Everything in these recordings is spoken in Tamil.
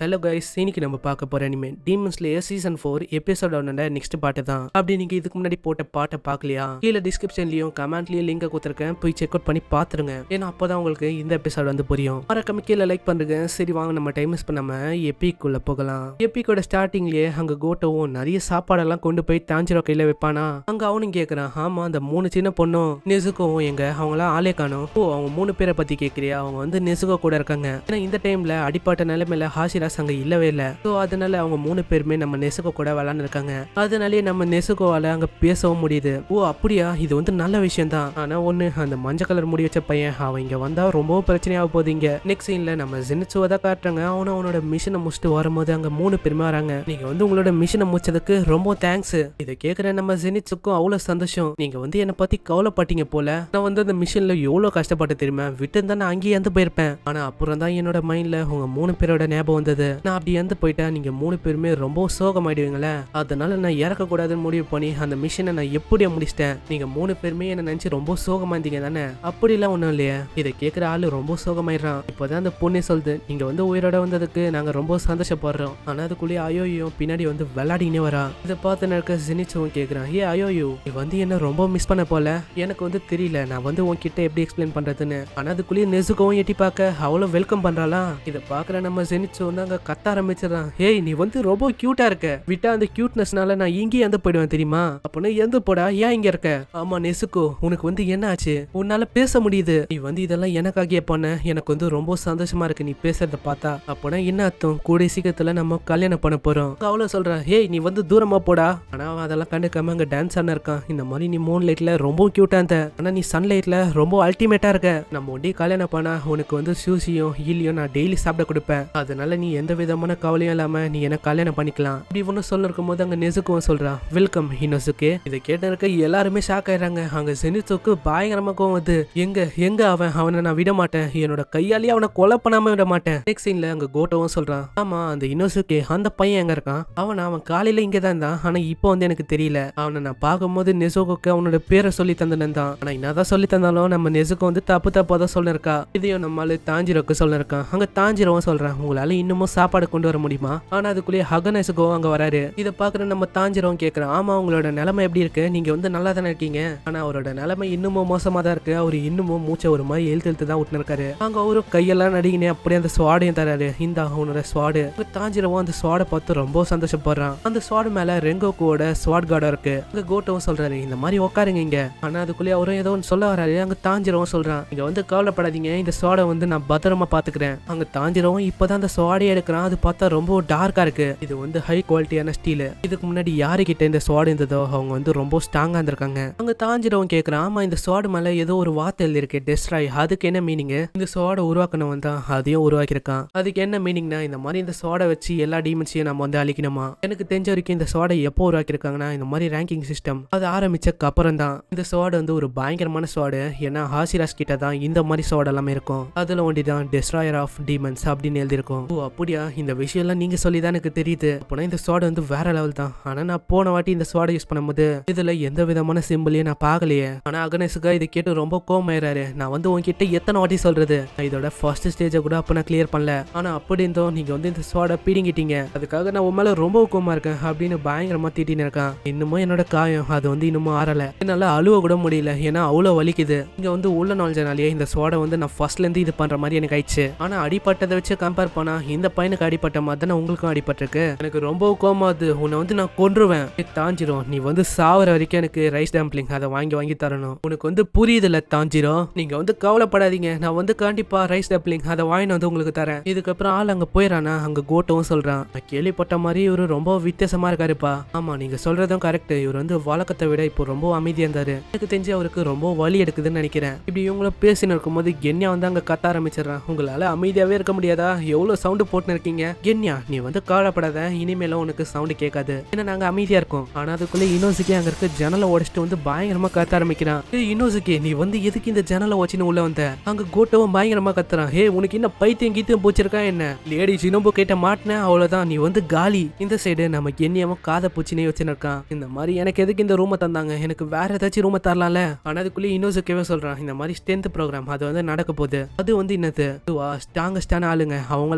ஹலோ கைஸ் இன்னைக்கு நம்ம பார்க்க போற anime demon slayer season four episode ஒன்னோட நெக்ஸ்ட் பாட்டு தான் அப்படி நீங்க இதுக்கு முன்னாடி போட்ட பாட்டை பார்க்கலையா கீழே டிஸ்கிரிப்ஷன்லயும் கமெண்ட்லயும் லிங்கை கொடுத்துருக்கேன் போய் செக் அவுட் பண்ணி பாத்துருங்க ஏன்னா அப்பதான் உங்களுக்கு இந்த எபிசோட் வந்து புரியும் மறக்காம கீழே லைக் பண்ணுங்க சரி வாங்க நம்ம டைம் மிஸ் பண்ணாம எப்பிக்குள்ள போகலாம் எப்பிக்கோட ஸ்டார்டிங்லயே அங்க கோட்டோவும் நிறைய சாப்பாடெல்லாம் கொண்டு போய் தாஞ்சிரோ கையில வைப்பானா அங்க அவனும் கேக்குறான் ஆமா அந்த மூணு சின்ன பொண்ணும் நெசுக்கவும் எங்க அவங்களாம் ஆளே காணும் ஓ அவங்க மூணு பேரை பத்தி கேக்குறியா அவங்க வந்து நெசுகோ கூட இருக்காங்க ஏன்னா இந்த டைம்ல அடிப்பட்ட நிலைமையில ஹாசிராஸ் அங்க இல்லவே இல்ல ஸோ அதனால அவங்க மூணு பேருமே நம்ம நெசுகோ கூட விளாண்டு இருக்காங்க அதனாலேயே நம்ம நெசுகோவால அங்க பேசவும் முடியுது ஓ அப்படியா இது வந்து நல்ல விஷயம் தான் ஆனா ஒண்ணு அந்த மஞ்சள் கலர் முடி வச்ச பையன் அவன் இங்க வந்தா ரொம்ப பிரச்சனையாக போகுது இங்க நெக்ஸ்ட் சீன்ல நம்ம ஜெனிச்சுவ தான் காட்டுறாங்க அவனும் அவனோட மிஷினை முடிச்சுட்டு வரும்போது அங்க மூணு பேருமே வராங்க நீங்க வந்து உங்களோட மிஷினை முடிச்சதுக்கு ரொம்ப தேங்க்ஸ் இதை கேட்குற நம்ம ஜெனிச்சுக்கும் அவ்வளவு சந்தோஷம் நீங்க வந்து என்னை பத்தி கவலைப்பட்டீங்க போல நான் வந்து அந்த மிஷின்ல எவ்வளவு கஷ்டப்பட்டு தெரியுமா விட்டு தான் நான் அங்கேயே இருந்து போயிருப்பேன் ஆனா அப்புறம் தான் என்னோட மைண்ட்ல உங்க மூணு பேரோட ஞாபகம் வந்தது நான் அப்படி இறந்து போயிட்டா நீங்க மூணு பேருமே ரொம்ப சோகமாயிடுவீங்களே அதனால நான் இறக்க கூடாதுன்னு முடிவு பண்ணி அந்த மிஷினை நான் எப்படியா முடிச்சிட்டேன் நீங்க மூணு பேருமே என்ன நினைச்சு ரொம்ப சோகமா இருந்தீங்க தானே அப்படிலாம் ஒண்ணும் இல்லையா இதை கேட்குற ஆளு ரொம்ப சோகமாயிடுறான் இப்போதான் அந்த பொண்ணு சொல்லுது நீங்க வந்து உயிரோட வந்ததுக்கு நாங்க ரொம்ப சந்தோஷப்படுறோம் ஆனா அதுக்குள்ளேயே அயோயோ பின்னாடி வந்து விளையாடினே வரா இதை பார்த்து நடக்க ஜெனிச்சவும் கேட்குறான் ஏ அயோயோ நீ வந்து என்ன ரொம்ப மிஸ் பண்ண போல எனக்கு வந்து தெரியல நான் வந்து உன்கிட்ட எப்படி எக்ஸ்பிளைன் பண்றதுன்னு ஆனா அதுக்குள்ளேயே நெசுக்கவும் எட்டி பார்க்க அவ்வளோ வெல்கம் பண்றாளா இதை பார்க்குற நம்ம ஜெனிச்சோ வந்து அங்க கத்த ஆரம்பிச்சிடறான் ஏய் நீ வந்து ரொம்ப கியூட்டா இருக்க விட்டா அந்த கியூட்னஸ்னால நான் இங்கேயே இறந்து போயிடுவேன் தெரியுமா அப்போனா இறந்து போடா ஏன் இங்க இருக்க ஆமா நெசுக்கோ உனக்கு வந்து என்ன ஆச்சு உன்னால பேச முடியுது நீ வந்து இதெல்லாம் எனக்காகிய பண்ண எனக்கு வந்து ரொம்ப சந்தோஷமா இருக்கு நீ பேசுறத பார்த்தா அப்போனா என்ன அர்த்தம் கூடிய சீக்கிரத்துல நம்ம கல்யாணம் பண்ண போறோம் அவ்வளோ சொல்றேன் ஏய் நீ வந்து தூரமா போடா ஆனா அவன் அதெல்லாம் கண்டுக்காம அங்க டான்ஸ் ஆன இருக்கான் இந்த மாதிரி நீ மூன் லைட்ல ரொம்ப கியூட்டா இருந்த ஆனா நீ சன்லைட்ல ரொம்ப அல்டிமேட்டா இருக்க நம்ம ஒண்டி கல்யாணம் பண்ணா உனக்கு வந்து சூசியும் ஈலியும் நான் டெய்லி சாப்பிட கொடுப்பேன் அதனால நீ எந்த விதமான கவலையும் இல்லாம நீ என்ன கல்யாணம் பண்ணிக்கலாம் இப்படி ஒன்று சொல்ல இருக்கும் போது அங்க நெசுக்கும் சொல்றான் வெல்கம் இன்னொசுக்கு இதை கேட்ட இருக்க எல்லாருமே ஷாக் ஆயிடுறாங்க அங்க செனிசுக்கு பயங்கரமா கோவம் வருது எங்க எங்க அவன் அவனை நான் விட மாட்டேன் என்னோட கையாலேயே அவனை கொலை பண்ணாம விட மாட்டேன் நெக்ஸ்ட் சீன்ல அங்க கோட்டோவும் சொல்றான் ஆமா அந்த இன்னொசுக்கு அந்த பையன் எங்க இருக்கான் அவன் அவன் காலையில இங்க தான் இருந்தான் ஆனா இப்போ வந்து எனக்கு தெரியல அவனை நான் பார்க்கும்போது நெசுகோக்கு அவனோட பேரை சொல்லி தந்தனன் தான் ஆனா என்னதான் சொல்லி தந்தாலும் நம்ம நெசுக்கு வந்து தப்பு தப்பா தான் சொல்லிருக்கா இதையும் நம்மளால தாஞ்சிரோக்கு சொல்லிருக்கான் அங்க தாஞ்சிரவும் சொல்றான் உங்களால இன்னமும் சாப்பாடு கொண்டு வர முடியுமா ஆனா அதுக்குள்ளேயே ஹகனேசுகோ அங்க வராரு இதை பாக்குற நம்ம தாஞ்சிரவும் கேக்குறான் ஆமா உங்களோட நிலைமை எப்படி இருக்கு நீங்க வந்து நல்லா தானே இருக்கீங்க ஆனா அவரோட நிலைமை இன்னமும் மோசமா தான் இருக்கு அவர் இன்னமும் மூச்சை ஒரு மாதிரி எழுத்து எழுத்து தான் விட்டுன்னு இருக்காரு அங்க அவரும் கையெல்லாம் நடிகினே அப்படியே அந்த ஸ்வாடையும் தராரு இந்த அவனோட ஸ்வாடு தாஞ்சிரவும் அந்த ஸ்வாடை பார்த்து ரொம்ப சந்தோஷப்படுறான் அந்த ஸ்வாடு மேல ரெங்கோக்குவோட ஸ்வாட் கார்டா இருக்கு அங்க கோட்டவும் சொல்றாரு இந்த மாதிரி உட்காருங்க இங்க ஆனா அதுக்குள்ளேயே அவரும் ஏதோ ஒன்று சொல்ல வராரு அங்க தாஞ்சிரவும் சொல்றான் இங்க வந்து கவலைப்படாதீங்க இந்த ஸ்வாடை வந்து நான் பத்திரமா பாத்துக்கிறேன் அங்க தாஞ்சிரவும் இப்பதான் அந்த ஸ்வாடையை எடுக்கிறான் அது பார்த்தா ரொம்ப டார்க்கா இருக்கு இது வந்து ஹை குவாலிட்டியான ஸ்டீல் இதுக்கு முன்னாடி யாரு கிட்ட இந்த ஸ்வாடு இருந்ததோ அவங்க வந்து ரொம்ப ஸ்ட்ராங்கா இருந்திருக்காங்க அங்க தாஞ்சிரவும் கேக்குறான் ஆமா இந்த ஸ்வாடு மேல ஏதோ ஒரு வார்த்தை எழுதிருக்கு டெஸ்ட்ராய் அதுக்கு என்ன மீனிங் இந்த ஸ்வாடை உருவாக்கணும் தான் அதையும் உருவாக்கியிருக்கான் அதுக்கு என்ன மீனிங்னா இந்த மாதிரி இந்த ஸ்வாடை வச்சு எல்லா டீமன்ஸையும் நம்ம வந்து அழிக்கணுமா எனக்கு தெரிஞ்ச வரைக்கும் இந்த ஸ்வாடை எப்போ உருவாக்கியிருக்காங்கன்னா இந்த மாதிரி ரேங்கிங் சிஸ்டம் அது ஆரம்பிச்சக்கு அப்புறம் தான் இந்த ஸ்வாடு வந்து ஒரு பயங்கரமான ஸ்வாடு ஏன்னா ஹாசிராஸ் கிட்ட தான் இந்த மாதிரி ஸ்வாட் எல்லாமே இருக்கும் அதுல ஒண்டி தான் டெஸ்ட்ராயர் ஆஃப் டீமன்ஸ் அப்படின்னு எழுதியிருக்கும் ஓ அப்படியா இந்த விஷயம் எல்லாம் நீங்க சொல்லி தான் எனக்கு தெரியுது அப்போனா இந்த ஸ்வாடு வந்து வேற லெவல் தான் ஆனா நான் போன வாட்டி இந்த ஸ்வாடை யூஸ் பண்ணும்போது இதுல எந்த விதமான சிம்பிளையும் நான் பார்க்கலையே ஆனா அகனேசுக்கா இதை கேட்டு ரொம்ப கோமாயிராரு நான் வந்து உன்கிட்ட எத்தனை வாட்டி சொல்றது நான் இதோட ஃபர்ஸ்ட் ஸ்டேஜை கூட அப்ப நான் கிளியர் பண்ணல ஆனா அப்படி இருந்தோம் நீங்க வந்து இந்த ஸ்வாடை பீடிங்கிட்டீங்க அதுக்காக நான் உன் மேல ரொம்ப கோமா இருக்கேன் அப்படின்னு பயங்கரமா திட்டின்னு இருக்கான் இன்னமும் என்னோட காயம் அது வந்து இன்னமும் ஆறல என்னால அழுவ கூட முடியல ஏன்னா அவ்வளவு வலிக்குது இங்க வந்து உள்ள நுழைஞ்சனாலேயே இந்த ஸ்வாடை வந்து நான் ஃபர்ஸ்ட்ல இருந்து இது பண்ற மாதிரி எனக்கு ஆயிடுச்சு ஆனா அடிப்பட்டதை வச்சு கம்பேர் பண்ணா இந்த பையனுக்கு அடிப்பட்ட மாதிரி தானே உங்களுக்கும் அடிபட்டிருக்கு எனக்கு ரொம்ப கோமாது உன்னை வந்து நான் கொன்றுவேன் ஏய், தாஞ்சிரும் நீ வந்து சாவர வரைக்கும் எனக்கு ரைஸ் டம்ப்ளிங் அதை வாங்கி வாங்கி தரணும் உனக்கு வந்து புரியுதுல தாஞ்சிரும் நீங்க வந்து கவலைப்படாதீங்க நான் வந்து கண்டிப்பா ரைஸ் டம்ப்ளிங் அதை வாங்கிட்டு வந்து உங்களுக்கு தரேன் இதுக்கப்புறம் ஆள் அங்க போயிடறானா அங்க கோட்டவும் சொல்றான் நான் கேள்விப்பட்ட மாதிரி இவரு ரொம்ப வித்தியாசமா இருக்காருப்பா ஆமா நீங்க சொல்றதும் கரெக்ட் இவர் வந்து வழக்கத்தை விட இப்போ ரொம்ப அமைதியா இருந்தாரு எனக்கு தெரிஞ்சு அவருக்கு ரொம்ப வலி எடுக்குதுன்னு நினைக்கிறேன் இப்படி இவங்கள பேசின்னு இருக்கும்போது கென்யா வந்து அங்க கத்த ஆரம்பிச்சிடறான் உங்களால அமைதியாவே இருக்க முடியாதா எவ்வளவு சவுண்டு போட்டுன்னு இருக்கீங்க கென்யா நீ வந்து கவலைப்படாத இனிமேலும் உனக்கு சவுண்டு கேட்காது ஏன்னா நாங்க அமைதியா இருக்கோம் ஆனா அதுக்குள்ள இனோசுக்கே அங்க இருக்க ஜன்னலை உடைச்சிட்டு வந்து பயங்கரமா கத்த ஆரம்பிக்கிறான் ஏய் இனோசுக்கே நீ வந்து எதுக்கு இந்த ஜன்னலை வச்சுன்னு உள்ள வந்த அங்க கோட்டவும் பயங்கரமா கத்துறான் ஹே உனக்கு என்ன பைத்தியம் கீத்தியம் போச்சிருக்கா என்ன லேடி சினோபு கிட்ட மாட்டின அவ்வளவுதான் நீ வந்து காலி இந்த சைடு நம்ம கென்யாவும் காதை பூச்சினே வச்சுன்னு இருக்கான் இந்த மாதிரி எனக்கு எதுக்கு இந்த ரூமை தந்தாங்க எனக்கு வேற ஏதாச்சும் ரூமை தரலாம்ல ஆனா அதுக்குள்ளே இன்னொசுக்கவே சொல்றான் இந்த மாதிரி ஸ்ட்ரென்த் ப்ரோக்ராம் அது வந்து நடக்க போகுது அது வந்து என்னது இதுவா ஸ்ட்ராங்கஸ்டான ஆளுங்க அவங்களா ஜாயின்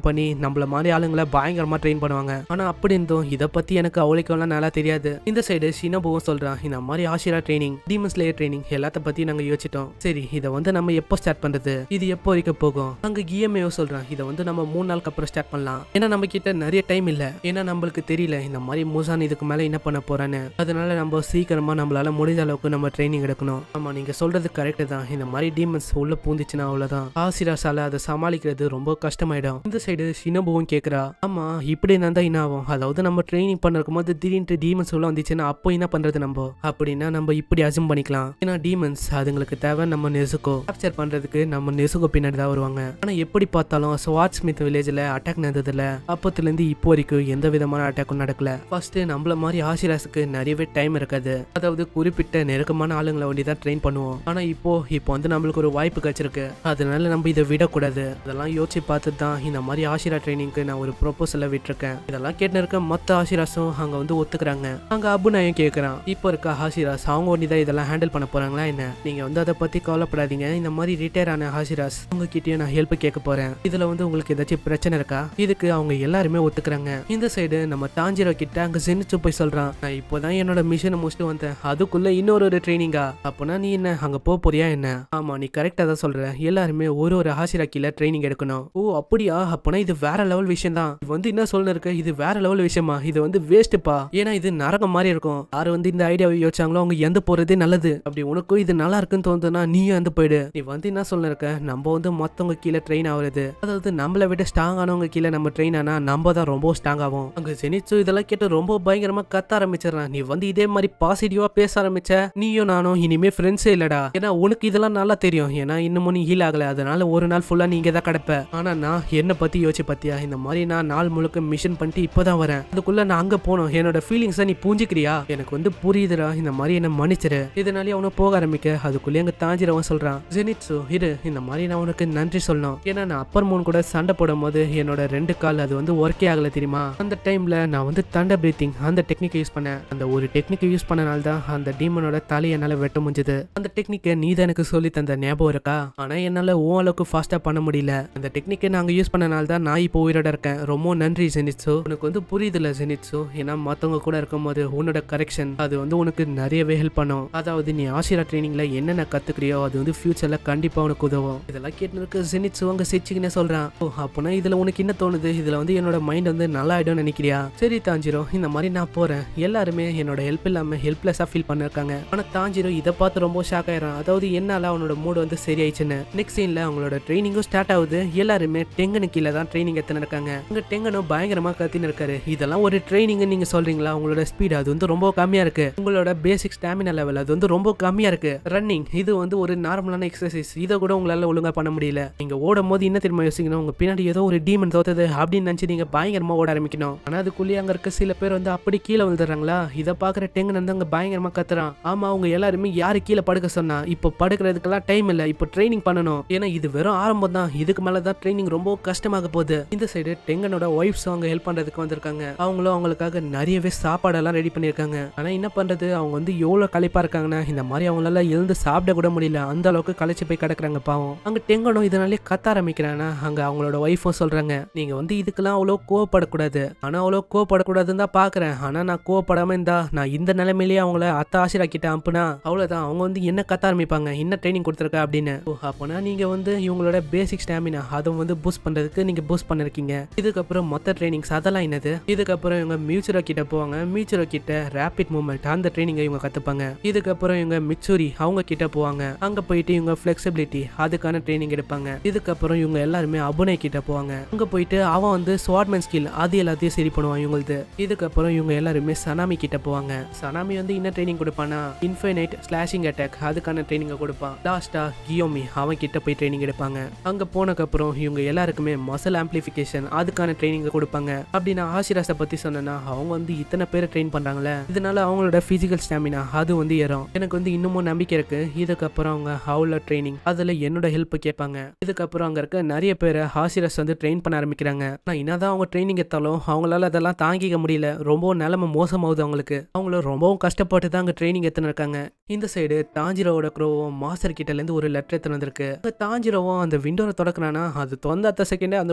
பண்ணி நம்மள மாதிரி ஆளுங்களை பயங்கரமா ட்ரெயின் பண்ணுவாங்க ஆனா அப்படி இருந்தும் இதை பத்தி எனக்கு அவ்வளோக்கெல்லாம் நல்லா தெரியாது இந்த சைடு ஷினபுவும் சொல்றான் இந்த மாதிரி Hashira training demon slayer training எல்லாத்த பத்தி நாங்க யோசிச்சிட்டோம் சரி இதை வந்து நம்ம எப்போ ஸ்டார்ட் பண்றது இது எப்போ வரைக்கும் போகும் அங்க கிஎம்ஏவோ சொல்றான் இதை வந்து நம்ம மூணு நாளுக்கு அப்புறம் ஸ்டார்ட் பண்ணலாம் ஏன்னா நம்ம கிட்ட நிறைய டைம் இல்ல ஏன்னா நம்மளுக்கு தெரியல இந்த மாதிரி மூசான் இதுக்கு மேல என்ன பண்ண போறான்னு அதனால நம்ம சீக்கிரமா நம்மளால முடிஞ்ச அளவுக்கு நம்ம ட்ரைனிங் எடுக்கணும் ஆமா நீங்க சொல்றது கரெக்ட் தான் இந்த மாதிரி டீமன்ஸ் உள்ள பூந்துச்சுன்னா அவ்வளவுதான் ஆசிராசால அதை சமாளிக்கிறது ரொம்ப கஷ்டமாயிடும் இந்த சைடு ஷினபுவும் கேக்குறா ஆமா இப்படி இருந்தா என்ன ஆகும் அதாவது நம்ம ட்ரைனிங் பண்ணிருக்கும் போது திடீர்னு டீமன்ஸ் உள்ள வந்துச்சுன்னா அப்போ என்ன பண்றது நம்ம அப்படின்னா நம்ம இப்படி அசம் பண்ணிக்கலாம் ஏன்னா டீமன்ஸ் அதுங்களுக்கு தேவை நம்ம நெசுக்கோ கேப்சர் பண்றதுக்கு நம்ம நெசுக்கோ பின்னாடி தான் வருவாங்க ஆனா எப்படி பார்த்தாலும் ஸ்வாட் ஸ்மித் வில்லேஜ்ல அட்டாக் நடந்ததுல அப்பத்துல இருந்து இப்போ வரைக்கும் எந்த விதமான அட்டாக்கும் நடக்கல ஃபர்ஸ்ட் நம்மள மாதிரி ஆசிராஸுக்கு நிறையவே டைம் இருக்காது அதாவது குறிப்பிட்ட நெருக்கமான ஆளுங்களை வேண்டி தான் ட்ரெயின் பண்ணுவோம் ஆனா இப்போ இப்போ வந்து நம்மளுக்கு ஒரு வாய்ப்பு கிடைச்சிருக்கு அதனால நம்ம இதை விடக்கூடாது அதெல்லாம் யோசிச்சு பார்த்து தான் இந்த மாதிரி ஆசிரா ட்ரைனிங்க்கு நான் ஒரு ப்ரொபோசலை விட்டுருக்கேன் இதெல்லாம் கேட்டு இருக்க மற்ற ஆசிராஸும் அங்க வந்து ஒத்துக்கிறாங்க அங்க அபுநாயம் கேட்கறான் இப்போ இருக்க ஹாசிராஸ் அவங்க ஒண்டி தான் இதெல்லாம் ஹேண்டில் பண்ண போறாங்களா என்ன நீங்க வந்து அதை பத்தி கவலைப்படாதீங்க இந்த மாதிரி ரிட்டையர் ஆன ஹாசிராஸ் உங்ககிட்டயும் நான் ஹெல்ப் கேட்க போறேன் இதுல வந்து உங்களுக்கு ஏதாச்சும் பிரச்சனை இருக்கா இதுக்கு அவங்க எல்லாருமே ஒத்துக்கிறாங்க இந்த சைடு நம்ம தாஞ்சிரோ கிட்ட அங்க சென்னிச்சு போய் சொல்றான் நான் இப்போதான் என்னோட மிஷனை முடிச்சுட்டு வந்தேன் அதுக்குள்ள இன்னொரு ஒரு ட்ரைனிங்கா அப்போனா நீ என்ன அங்க போக போறியா என்ன ஆமா நீ கரெக்டா தான் சொல்ற எல்லாருமே ஒரு ஒரு ஹாசிரா கீழே ட்ரைனிங் எடுக்கணும் ஓ அப்படியா அப்போனா இது வேற லெவல் விஷயம் தான் இது வந்து என்ன சொல்லணும் இருக்கு இது வேற லெவல் விஷயமா இது வந்து வேஸ்ட்டுப்பா ஏன்னா இது நரகம் மாதிரி இருக்கும் யாரு வந்து இந்த ஐடியாவை யோசிச்சாங்களோ அவங்க எந்த போறதே நல்லது அப்படி உனக்கும் இது நல்லா இருக்குன்னு தோணுதுன்னா நீயும் எந்த போயிடு நீ வந்து என்ன சொல்ல இருக்க நம்ம வந்து மத்தவங்க கீழே ட்ரெயின் ஆகுறது அதாவது நம்மளை விட ஸ்ட்ராங் ஆனவங்க கீழே நம்ம ட்ரெயின் ஆனா நம்ம தான் ரொம்ப ஸ்ட்ராங் ஆகும் அங்க ஜெனிச்சு இதெல்லாம் கேட்டு ரொம்ப பயங்கரமா கத்த ஆரம்பிச்சிடறான் நீ வந்து இதே மாதிரி பாசிட்டிவா பேச ஆரம்பிச்ச நீயும் நானும் இனிமே ஃப்ரெண்ட்ஸே இல்லடா ஏன்னா உனக்கு இதெல்லாம் நல்லா தெரியும் ஏன்னா இன்னமும் நீ ஹீல் ஆகல அதனால ஒரு நாள் ஃபுல்லா நீ இங்கே தான் கிடப்ப ஆனா நான் என்ன பத்தி யோசிச்சு பாத்தியா இந்த மாதிரி நான் நாள் முழுக்க மிஷன் பண்ணிட்டு இப்பதான் வரேன் அதுக்குள்ள நான் அங்க போனோம் என்னோட ஃபீலிங்ஸை நீ புரிஞ்சுக்கிறியா எனக்கு வந்து புரியுதுடா இந்த மாதிரி என்ன மன்னிச்சிரு இதனாலே அவனை போக ஆரம்பிக்க அதுக்குள்ளே அங்க தாஞ்சிரவன் சொல்றான் ஜெனிட்ஸு இரு இந்த மாதிரி நான் உனக்கு நன்றி சொல்லணும் ஏன்னா நான் அப்பர் மூன் கூட சண்டை போடும் போது என்னோட ரெண்டு கால் அது வந்து ஒர்க்கே ஆகல தெரியுமா அந்த டைம்ல நான் வந்து தண்டர் பிரீத்திங் அந்த டெக்னிக்கை யூஸ் பண்ணேன் அந்த ஒரு டெக்னிக்கை யூஸ் பண்ணனால தான் அந்த டீமனோட தலையை என்னால வெட்ட முடிஞ்சது அந்த டெக்னிக்கை நீ தான் எனக்கு சொல்லி தந்த ஞாபகம் இருக்கா ஆனா என்னால ஓ அளவுக்கு ஃபாஸ்டா பண்ண முடியல அந்த டெக்னிக்கை நாங்க யூஸ் பண்ணனால தான் நான் இப்போ உயிரோட இருக்கேன் ரொம்ப நன்றி ஜெனிட்ஸு உனக்கு வந்து புரியுதுல ஜெனிட்ஸு ஏன்னா மத்தவங்க கூட இருக்கும்போது உன்னோட கரெக்ஷன் அது வந்து உனக்கு நிறையவே ஹெல்ப் பண்ணும் அதாவது நீ ஆசிரா ட்ரைனிங்ல என்னென்ன கத்துக்கிறியோ அது வந்து ஃபியூச்சர்ல கண்டிப்பா உனக்கு உதவும் இதெல்லாம் கேட்டு இருக்க ஜெனிட்ஸு அங்க சிரிச்சுக்கினே சொல்றான் ஓ அப்போனா இதுல உனக்கு என்ன தோணுது இதுல வந்து என்னோட மைண்ட் வந்து நல்லா ஆயிடும் நினைக்கிறியா சரி தாஞ்சிரோ இந்த மாதிரி நான் போறேன் எல்லாருமே என்னோட ஹெல்ப் இல்லாம ஹெல்ப்லெஸ்ஸா ஃபீல் பண்ணிருக்காங்க ஆனா தாஞ்சிரோ இதை பார்த்து ரொம்ப ஷாக் ஆயிடும் அதாவது என்னால அவனோட மூடு வந்து சரியாயிடுச்சுன்னு நெக்ஸ்ட் சீன்ல அவங்களோட ட்ரைனிங்கும் ஸ்டார்ட் ஆகுது எல்லாருமே டெங்கனு கீழே தான் ட்ரைனிங் எத்தனை இருக்காங்க அங்க டெங்கனும் பயங்கரமா கத்தின்னு இருக்காரு இதெல்லாம் ஒரு ட்ரைனிங் நீங்க சொல்றீங்களா உங்களோட ஸ்பீட் அது வந்து ரொம்ப கம்மியா இருக்கு உங்களோட பேசிக் ஸ்டாமினா லெவல் அது வந்து ரொம்ப கம்மியா இருக்கு ரன்னிங் இது வந்து ஒரு நார்மலான எக்ஸசைஸ் இதை கூட உங்களால ஒழுங்கா பண்ண முடியல நீங்க ஓடும் போது என்ன தெரியுமா யோசிக்கணும் உங்க பின்னாடி ஏதோ ஒரு டீமன் தோத்தது அப்படின்னு நினைச்சு நீங்க பயங்கரமா ஓட ஆரம்பிக்கணும் ஆனா அதுக்குள்ளேயே அங்க இருக்க சில பேர் வந்து அப்படி கீழே விழுந்துடுறாங்களா இதை பாக்குற டெங்கன் வந்து அங்க பயங்கரமா கத்துறான் ஆமா அவங்க எல்லாருமே யாரு கீழே படுக்க சொன்னா இப்போ படுக்கிறதுக்கெல்லாம் டைம் இல்ல இப்போ ட்ரைனிங் பண்ணணும் ஏன்னா இது வெறும் ஆரம்பம் தான் இதுக்கு மேல தான் ட்ரைனிங் ரொம்ப கஷ்டமாக போகுது இந்த சைடு டெங்கனோட ஒய்ஃப்ஸ் அவங்க ஹெல்ப் பண்றதுக்கு வந்திருக்காங்க அவங்களும் அவங்களுக்காக நிறையவே சாப்பாடெல்லாம் ரெடி பண்ணியிருக்காங்க ஆனா என்ன பண்றது அவங்க வந்து எவ்வளவு களைப்பா இருக்காங்கன்னா இந்த மாதிரி அவங்களால எழுந்து சாப்பிட கூட முடியல அந்த அளவுக்கு களைச்சு போய் கிடக்குறாங்க பாவம் அங்க டெங்கனும் இதனாலே கத்த ஆரம்பிக்கிறாங்கன்னா அங்க அவங்களோட ஒய்ஃபும் சொல்றாங்க நீங்க வந்து இதுக்கெல்லாம் அவ்வளோ கோவப்படக்கூடாது ஆனா அவ்வளோ கோவப்படக்கூடாதுன்னு தான் பாக்குறேன் ஆனா நான் கோவப்படாம இருந்தா நான் இந்த நிலைமையிலேயே அவங்கள அத்த ஆசிராக்கிட்ட அனுப்புனா அவ்வளவுதான் அவங்க வந்து என்ன கத்த ஆரம்பிப்பாங்க என்ன ட்ரைனிங் கொடுத்துருக்கா அப்படின்னு ஓ அப்போனா நீங்க வந்து இவங்களோட பேசிக் ஸ்டாமினா அதை வந்து பூஸ்ட் பண்றதுக்கு நீங்க பூஸ்ட் பண்ணிருக்கீங்க இதுக்கப்புறம் மொத்த ட்ரைனிங்ஸ் அதெல்லாம் என்னது இதுக்கப்புறம் இவங்க மியூச்சுரோ கிட்ட போவாங்க மியூச்சுரோ கிட்ட ரேபிட் மூவ்மெண்ட் அந்த ட்ரைனிங்கை இவங்க கத்துப்பாங்க இதுக்கப்புறம் இவங்க மிக்சூரி அவங்க கிட்ட போவாங்க அங்க போயிட்டு இவங்க ஃபிளெக்சிபிலிட்டி அதுக்கான ட்ரைனிங் எடுப்பாங்க இதுக்கப்புறம் இவங்க எல்லாருமே அபுனை கிட்ட போவாங்க அங்க போயிட்டு அவன் வந்து ஸ்வாட்மேன் ஸ்கில் அது எல்லாத்தையும் சரி பண்ணுவான் இவங்களுக்கு இதுக்கப்புறம் இவங்க எல்லாருமே சனாமி கிட்ட போவாங்க சனாமி வந்து என்ன ட்ரைனிங் கொடுப்பானா இன்ஃபைனைட் ஸ்லாஷிங் அட்டாக் அதுக்கான ட்ரைனிங்கை கொடுப்பான் லாஸ்டா கியோமி அவன் கிட்ட போய் ட்ரைனிங் எடுப்பாங்க அங்க போனக்கப்புறம் இவங்க எல்லாருக்குமே மசில் ஆம்பிளிஃபிகேஷன் அதுக்கான ட்ரைனிங்கை கொடுப்பாங்க அப்படி நான் ஆசிராஸை பத்தி சொன்னேன்னா அவங்க வந்து இத்தனை பேரை ட்ரெயின் பண்றாங்களே இதனால அவங்களோட பிசிக்கல் ஸ்டாமினா அது வந்து ஏறும் எனக்கு வந்து இன்னமும் நம்பிக்கை இருக்கு இதுக்கப்புறம் அவங்க ஹவுல ட்ரைனிங் அதுல என்னோட ஹெல்ப் கேட்பாங்க இதுக்கப்புறம் அங்க இருக்க நிறைய பேரை ஹாசிரஸ் வந்து ட்ரெயின் பண்ண ஆரம்பிக்கிறாங்க நான் என்னதான் அவங்க ட்ரைனிங் எடுத்தாலும் அவங்களால அதெல்லாம் தாங்கிக்க முடியல ரொம்ப நிலைமை மோசமாகுது அவங்களுக்கு அவங்கள ரொம்பவும் கஷ்டப்பட்டு தான் அங்க ட்ரைனிங் எடுத்துன்னு இருக்காங்க இந்த சைடு தாஞ்சிரோவோட க்ரோவும் மாஸ்டர் கிட்ட இருந்து ஒரு லெட்டர் எடுத்துன்னு வந்திருக்கு அங்க தாஞ்சிரோவும் அந்த விண்டோவை தொடக்குறானா அது தொந்த அத்த செகண்டே அந்த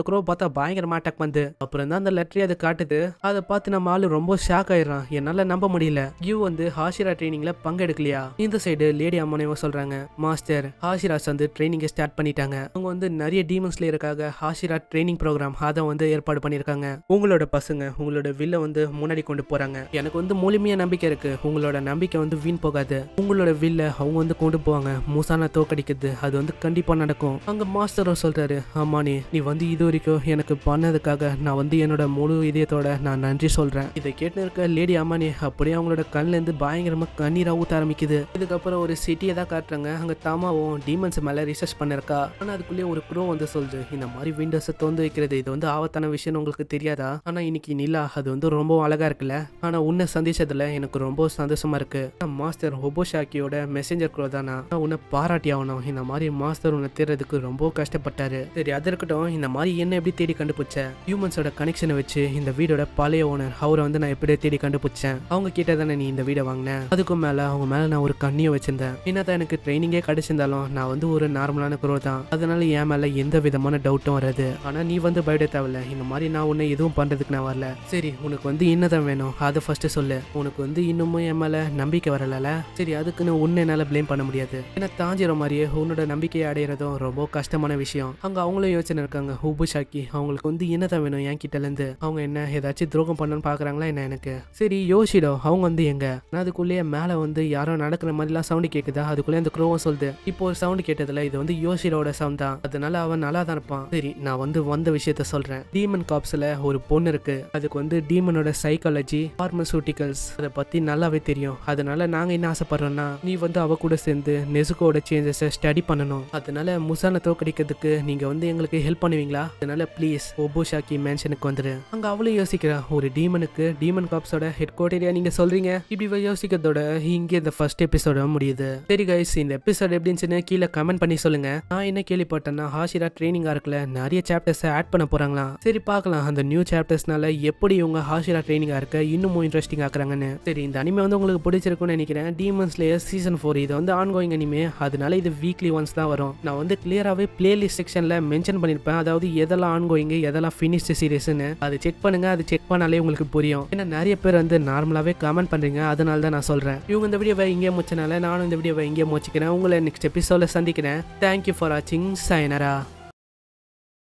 க்ரோ பார்த்தா பயங்கரமா அட்டாக் வந்து அப்புறம் தான் அந்த லெட்டரி அதை காட்டுது அதை பார்த்து நம்ம ஆளு ரொம்ப ஷாக் ஆயிடுறான் என்னால நம்ப முடியல யூ வந்து ஹாஷிரா ட்ரைனிங்ல பங்கெடுக்கலையா இந்த சைடு லேடி அம்மனையும் சொல்றாங்க மாஸ்டர் ஹாஷிராஸ் வந்து ட்ரைனிங்கை ஸ்டார்ட் பண்ணிட்டாங்க அவங்க வந்து நிறைய டீமன்ஸ் லேயருக்காக ஹாஷிரா ட்ரைனிங் ப்ரோக்ராம் அதை வந்து ஏற்பாடு பண்ணியிருக்காங்க உங்களோட பசங்க உங்களோட வில்ல வந்து முன்னாடி கொண்டு போறாங்க எனக்கு வந்து முழுமையா நம்பிக்கை இருக்கு உங்களோட நம்பிக்கை வந்து வீண் போகாது உங்களோட வில்ல அவங்க வந்து கொண்டு போவாங்க மூசான தோக்கடிக்கிறது அது வந்து கண்டிப்பா நடக்கும் அங்க மாஸ்டரும் சொல்றாரு ஆமானி நீ வந்து இது வரைக்கும் எனக்கு பண்ணதுக்காக நான் வந்து என்னோட முழு இதயத்தோட நான் நன்றி சொல்றேன் இதை கேட்டு இருக்க லேடி அம்மானி அப்படியே அவங்களோட கண்ணுல இருந்து பயங்கரமா கண்ணீரா ஊத்த ஆரம்பிக்குது இதுக்கப்புறம் ஒரு சிட்டியை தான் காட்டுறாங்க அங்க தாமாவும் டீமன்ஸ் மேல ரிசர்ச் பண்ணிருக்கா ஆனா அதுக்குள்ளேயே ஒரு க்ரோ வந்து சொல்லுது இந்த மாதிரி விண்டோஸை திறந்து வைக்கிறது இது வந்து ஆபத்தான விஷயம் உங்களுக்கு தெரியாதா ஆனா இன்னைக்கு நிலா அது வந்து ரொம்ப அழகா இருக்குல்ல ஆனா உன்னை சந்திச்சதுல எனக்கு ரொம்ப சந்தோஷமா இருக்கு மாஸ்டர் ஹொபோஷாக்கியோட மெசேஞ்சர் க்ரோ தானா நான் உன்னை பாராட்டி ஆகணும் இந்த மாதிரி மாஸ்டர் உன்னை தேடுறதுக்கு ரொம்ப கஷ்டப்பட்டாரு சரி அது இருக்கட்டும் இந்த மாதிரி என்ன எப்படி தேடி கண்டுபிடிச்ச ஹியூமன்ஸோட கனெக்ஷனை வச்சு இந்த வீடோட பழைய ஓனர் அவரை வந்து நான் எப்படி தேடி கண்டுபிடிச்சேன் அவங்க கிட்ட தானே நீ இந்த வீடை வாங்கின அதுக்கும் மேல அவங்க மேல நான் ஒரு கண்ணியை வச்சிருந்தேன் என்னதான் எனக்கு ட்ரைனிங்கே கிடைச்சிருந்தாலும் நான் வந்து ஒரு நார்மலான குரோ தான் அதனால என் மேல எந்த விதமான டவுட்டும் வராது ஆனா நீ வந்து பயப்பட தேவையில்ல இந்த மாதிரி நான் உன்னை எதுவும் பண்றதுக்கு நான் வரல சரி உனக்கு வந்து என்னதான் வேணும் அதை ஃபர்ஸ்ட் சொல்லு உனக்கு வந்து இன்னமும் என் மேல நம்பிக்கை வரல சரி அதுக்குன்னு உன்னை என்னால ப்ளேம் பண்ண முடியாது ஏன்னா தாஞ்சிர மாதிரியே உன்னோட நம்பிக்கையை அடையிறதும் ரொம்ப கஷ்டமான விஷயம் அங்க அவங்களும் யோசனை இருக்காங்க ஹூபுஷாக்கி அவங்களுக்கு வந்து என்னதான் வேணும் என் கிட்ட இருந்து அவங்க என்ன ஏதாச்சும் துரோகம் பண்ணணும்னு பாக்குறாங்களா என்ன எனக்கு சரி யோசிடோ அவங்க வந்து எங்க நான் அதுக்குள்ளேயே மேல வந்து யாரோ நடக்கிற மாதிரிலாம் சவுண்டு கேக்குதா அதுக்குள்ளே அந்த க்ரோவும் சொல்லுது இப்போ ஒரு சவுண்டு கேட்டதுல இது வந்து யோசிரோட சவுண்ட் தான் அதனால அவன் நல்லா தான் இருப்பான் சரி நான் வந்து வந்த விஷயத்த சொல்றேன் டீமன் காப்ஸ்ல ஒரு பொண்ணு இருக்கு அதுக்கு வந்து டீமனோட சைக்காலஜி பார்மசூட்டிகல்ஸ் அதை பத்தி நல்லாவே தெரியும் அதனால நாங்க என்ன ஆசைப்படுறோம்னா நீ வந்து அவ கூட சேர்ந்து நெசுக்கோட சேஞ்சஸை ஸ்டடி பண்ணணும் அதனால முசானை தோக்கடிக்கிறதுக்கு நீங்க வந்து எங்களுக்கு ஹெல்ப் பண்ணுவீங்களா அதனால ப்ளீஸ் ஒபோஷாக்கி மேன்ஷனுக்கு வந்துரு அங்க அவளும் யோசிக்கிறா ஒரு டீமனுக்கு டீமன் காப்ஸோட ஹெட் குவார்டரியா நீங்க சொல்றீங்க இப்படி இவ யோசிக்கிறதோட இங்கே இந்த ஃபர்ஸ்ட் எபிசோட முடியுது சரி கைஸ் இந்த எபிசோட் எப்படி இருந்துச்சுன்னு கீழே கமெண்ட் பண்ணி சொல்லுங்க நான் என்ன கேள்விப்பட்டேன்னா ஹாஷிரா ட்ரைனிங் ஆர்க்ல நிறைய சாப்டர்ஸ் ஆட் பண்ண போறாங்களாம் சரி பார்க்கலாம் அந்த நியூ சாப்டர்ஸ்னால எப்படி இவங்க ஹாஷிரா ட்ரைனிங் ஆர்க்க இன்னும் இன்ட்ரெஸ்டிங் ஆக்குறாங்கன்னு சரி இந்த அனிமே வந்து உங்களுக்கு பிடிச்சிருக்கும்னு நினைக்கிறேன் டீமன் ஸ்லேயர் சீசன் ஃபோர் இது வந்து ஆன்கோயிங் அனிமே அதனால இது வீக்லி ஒன்ஸ் தான் வரும் நான் வந்து கிளியராகவே பிளேலிஸ்ட் செக்ஷன்ல மென்ஷன் பண்ணியிருப்பேன் அதாவது எதெல்லாம் ஆன்கோயிங் எதெல்லாம் ஃபினிஷ்டு சீரிஸ்னு அது செக் பண்ணுங்க அது செக் பண்ணாலே உங்களுக்கு புரியும் ஏன்னா நிறைய பேர் வந்து நார்மலாகவே கமெண்ட் பண்றீங்க அதனால தான் நான் சொல்றேன் இவங்க இந்த வீடியோவை இங்கே முடிச்சனால நானும் இந்த வீடியோவை இங்கே முடிச்சுக்கிறேன் உங்களை நெக்ஸ்ட் எபிசோட சந்திக்கிறேன் தேங்க்யூ ஃபார் வாட்சிங் சைனரா